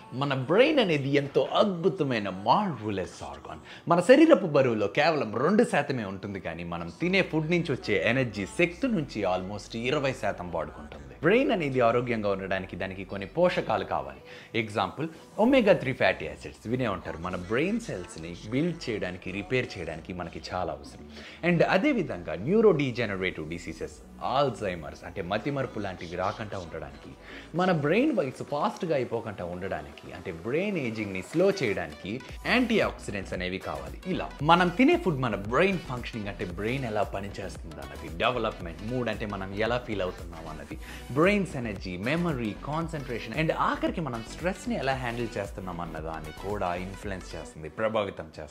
మన బ్రెయిన్ అనేది ఎంతో అద్భుతమైన మార్వులెస్ ఆర్గాన్ మన శరీరపు బరువులో కేవలం రెండు శాతమే ఉంటుంది కానీ మనం తినే ఫుడ్ నుంచి వచ్చే ఎనర్జీ శక్తి నుంచి ఆల్మోస్ట్ ఇరవై శాతం వాడుకుంటుంది బ్రెయిన్ అనేది ఆరోగ్యంగా ఉండడానికి దానికి కొన్ని పోషకాలు కావాలి example omega three fatty acids వినే ఉంటారు మన బ్రెయిన్ సెల్స్ని బిల్డ్ చేయడానికి రిపేర్ చేయడానికి మనకి చాలా అవసరం అండ్ అదేవిధంగా న్యూరో డీజెనరేటివ్ డిసీజెస్ ఆల్జైమర్స్ అంటే మతిమరుపు లాంటివి రాకుండా ఉండడానికి మన బ్రెయిన్ వయసు ఫాస్ట్గా అయిపోకుండా ఉండడానికి అంటే బ్రెయిన్ ఏజింగ్ని స్లో చేయడానికి యాంటీ ఆక్సిడెంట్స్ అనేవి కావాలి ఇలా మనం తినే ఫుడ్ మన బ్రెయిన్ ఫంక్షనింగ్ అంటే బ్రెయిన్ ఎలా పనిచేస్తుంది అన్నది డెవలప్మెంట్ మూడ్ అంటే మనం ఎలా ఫీల్ అవుతున్నాం అన్నది brains energy memory concentration and ఆఖరికి మనం స్ట్రెస్ని ఎలా హ్యాండిల్ చేస్తున్నాం అన్న దాన్ని కూడా ఇన్ఫ్లుయెన్స్ చేస్తుంది ప్రభావితం చేస్తుంది